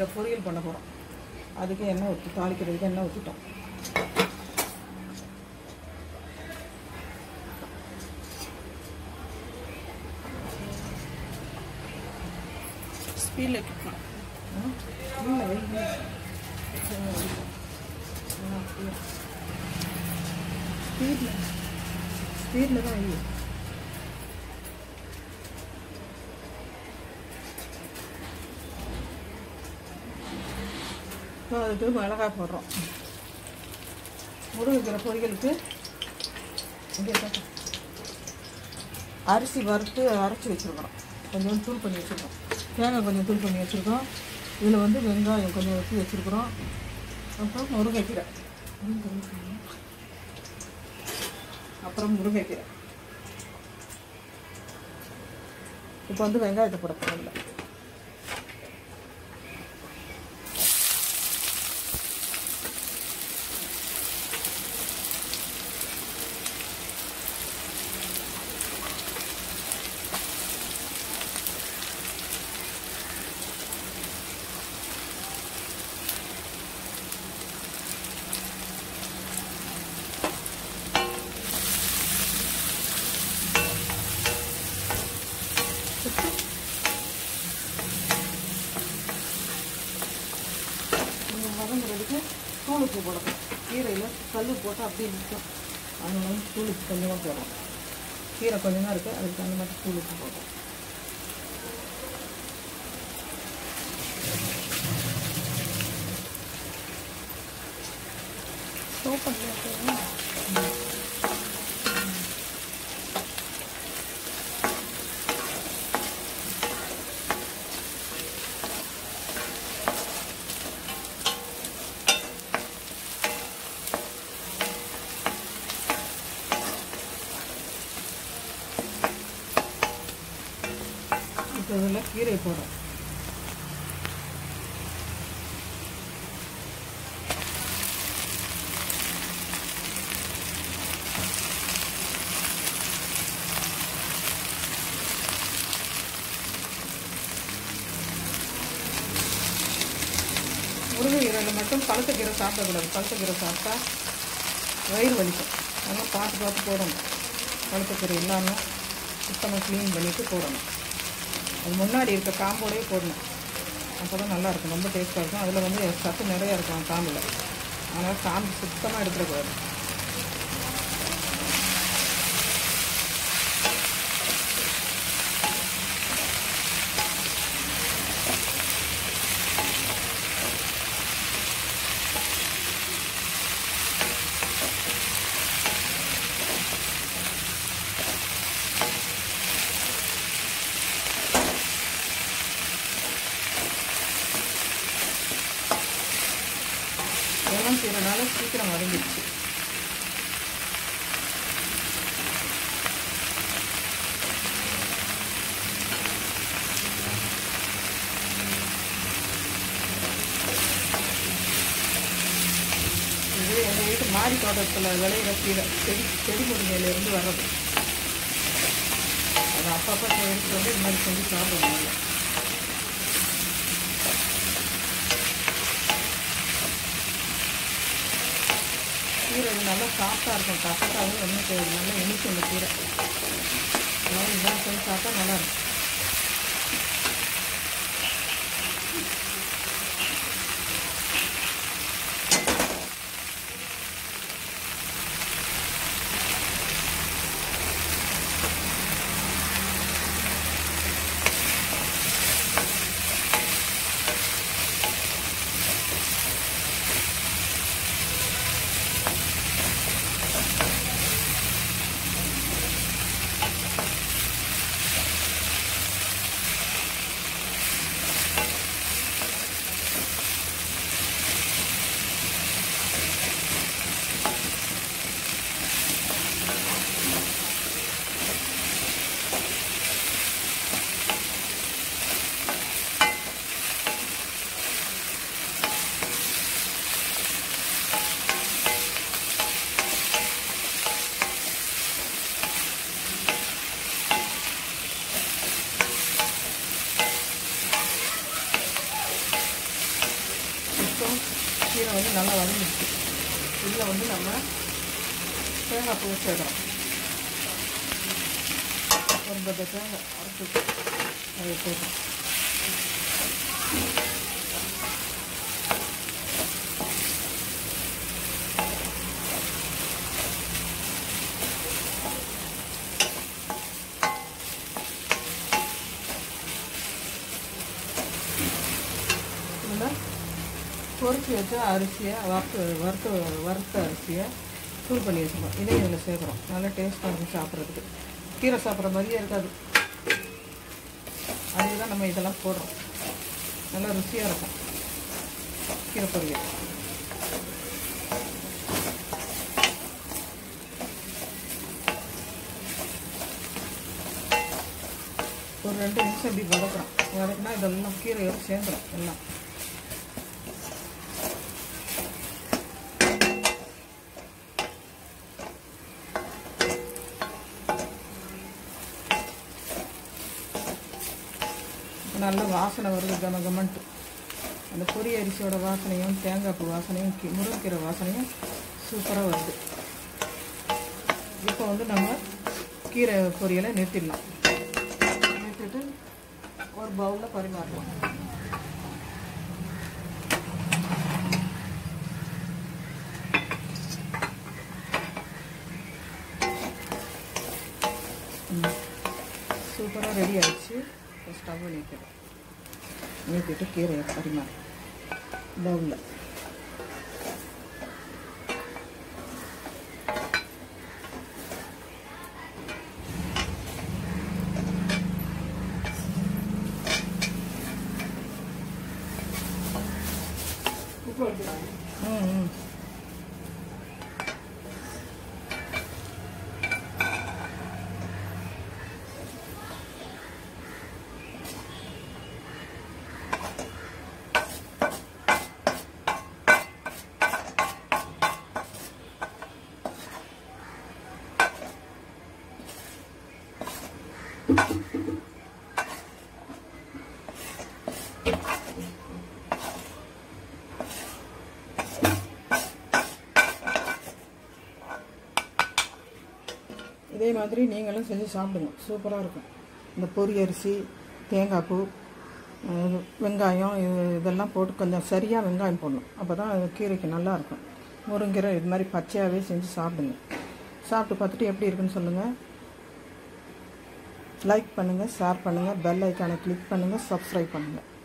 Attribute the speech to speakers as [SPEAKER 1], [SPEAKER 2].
[SPEAKER 1] முருங்கைக்கீரை பொரியல் பண்ண போகிறோம் அதுக்கு எண்ணெய் ஊற்றி தாளிக்கிறதுக்கு எண்ணெய் ஊற்றிட்டோம்
[SPEAKER 2] ஸ்பீடில் வைக்கணும்
[SPEAKER 1] இல்லை வெயில் ஸ்பீடில் ஸ்பீடில் தான் வெயில் இப்போ அதுக்கு மிளகாய் போடுறோம் முருங்கைக்கீரை பொரியலுக்கு இங்கே பாருங்க. அரிசி வறுத்து அரைச்சி வச்சுருக்கிறோம் கொஞ்சம் தூள் பண்ணி வச்சுருக்கோம் தேங்காய் கொஞ்சம் தூள் பண்ணி வச்சுருக்கோம் இதில் வந்து வெங்காயம் கொஞ்சம் வெட்டி வச்சுருக்குறோம் அப்புறம் முருங்கைக்கீரை அப்புறம் முருங்கைக்கீரை இப்போ வந்து வெங்காயத்தை போட போகிறோம்ல நீங்கள் வதங்குறதுக்கு தூள் உப்பு போடணும் கீரையில் கல் போட்டு அப்படியே நிற்கும் அதனால தூள் உப்பு கொஞ்சமாக போடுறோம் கீரை கொஞ்சம் தான் இருக்குது அதுக்கு தகுந்த மாதிரி தூள் உப்பு போடுறோம்
[SPEAKER 2] ஸ்டோவ் பண்ணல
[SPEAKER 1] இப்போ இதில் கீரை போடுறோம் முருங்கைக்கீரையில் மட்டும் பழுத்தக்கீரை சாப்பிடக்கூடாது பழுத்தக்கீரை சாப்பிட்டா வயிறு வலிக்கும் அதெல்லாம் பார்த்து பார்த்து போடணும் பழுத்தக்கீரை இல்லாமல் சுத்தமாக க்ளீன் பண்ணிவிட்டு போடணும் அது முன்னாடி இருக்க காம்போடயே போடணும் அப்போ தான் நல்லாயிருக்கும் ரொம்ப டேஸ்ட்டாக இருக்கும் அதில் வந்து சத்து நிறையா இருக்கும் காம்பில் அதனால் காம்பு சுத்தமாக எடுத்துடக்கூடாது வெள்ளம் செய்கிறனால சீக்கிரம் வதங்கிடுச்சு இது எங்கள் வீட்டு மாடி தோட்டத்தில் விளையிற கீரை செடி செடி முருங்கையிலேருந்து வர்றது அது அப்பப்போ எடுத்து வந்து இது மாதிரி செஞ்சு சாப்பிடுவோம் நல்லா. கீரை இது நல்லா சாஃப்டாக இருக்கும் சாஃப்டாகவும் ஒன்றும் செய்யாது நல்லா இனிக்கும் இந்த கீரை அதனால இதுதான் செஞ்சு சாப்பிட்டா நல்லா இருக்கும் நல்லா வதங்கிடுச்சு இதில் வந்து நம்ம தேங்காய் பூ சேர்க்குறோம் ஒரு பத்த தேங்காய் அரைச்சி அதை போட்டோம் இதில் பொரிச்சு வச்ச அரிசியை வறுத்து வறுத்து வறுத்த அரிசியை தூள் பண்ணி வச்சுக்கணும் இதையும் இதில் சேர்க்குறோம் நல்லா டேஸ்ட்டாக இருக்கும் சாப்பிட்றதுக்கு கீரை சாப்பிட்ற மாதிரியே இருக்காது அதுக்கு தான் நம்ம இதெல்லாம் போடுறோம் நல்லா ருசியாக இருக்கும் கீரை பொரியல் ஒரு ரெண்டு நிமிஷம் இப்படி வதக்குறோம் வதக்குனா இதெல்லாம் கீரையோடு சேர்ந்துடும் எல்லாம் நல்ல வாசனை வருது கம கமன்ட்டு அந்த பொரிய அரிசியோட வாசனையும் தேங்காய் பூ வாசனையும் கி- முருங்கைக்கீரை வாசனையும் சூப்பராக வருது இப்போ வந்து நம்ம கீரை பொரியலை நிறுத்திடலாம் நிறுத்திட்டு ஒரு பவுலில் பரிமாறலாம் சூப்பராக ரெடி ஆயிடுச்சு இப்போ ஸ்டவ் நிற்கிறோம் நிறுத்திட்டு கீரையை பரிமாறு பவுலில் ம் ம் இதே மாதிரி நீங்களும் செஞ்சு சாப்பிடுங்க சூப்பராக இருக்கும் இந்த பொரி அரிசி தேங்காய் பூ அஹ், வெங்காயம் இது இதெல்லாம் போட்டு கொஞ்சம் சரியாக வெங்காயம் போடணும் அப்போ தான் அது கீரைக்கு நல்லா இருக்கும் முருங்கீரை இது மாதிரி பச்சையாகவே செஞ்சு சாப்பிடுங்க சாப்பிட்டு பார்த்துட்டு எப்படி இருக்குன்னு சொல்லுங்கள் லைக் பண்ணுங்கள் ஷேர் பண்ணுங்கள் பெல் ஐக்கானை கிளிக் பண்ணுங்கள் சப்ஸ்கிரைப் பண்ணுங்கள்